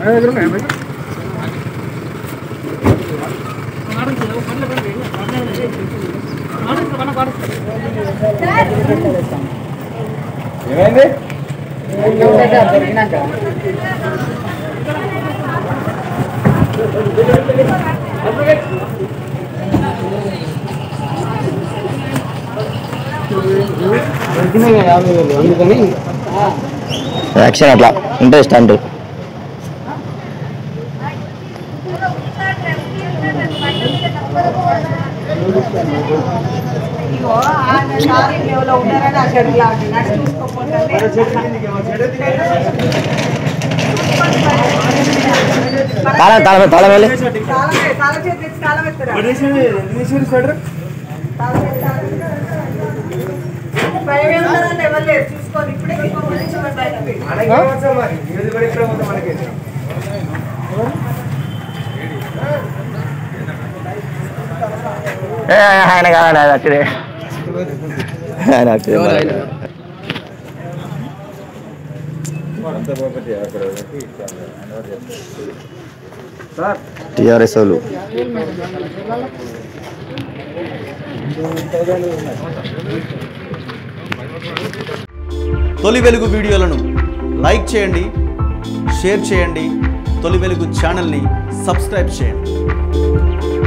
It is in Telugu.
ఏమైంది యాక్షన్ అట్లా ఇంట్రెస్ట్ అంటే ఇగో ఆ సారీ లెవెల్లో ఉన్నారని ఆ చెడు లాంటి నడిచి చూసుకోకపోతే తాళం తాళం తాళం వెళ్ళి తాళం వే- తాళం చేతి తెచ్చి తాళం ఎత్తురా. తాళం వేసి తాళం ఎత్తురా. భయం ఏమున్నదండి, ఎవరు లేరు. చూసుకోండి. ఇప్పుడే ఇంకొక నిమిషం బయటకు పోయి. ఏ, ఆయన కాదు ఆయన అక్కడే ఆయన అక్కడే టిఆర్ఎస్ వాళ్ళు తొలి వెలుగు వీడియోలను లైక్ చేయండి షేర్ చేయండి తొలి వెలుగు ఛానల్ని సబ్స్క్రైబ్ చేయండి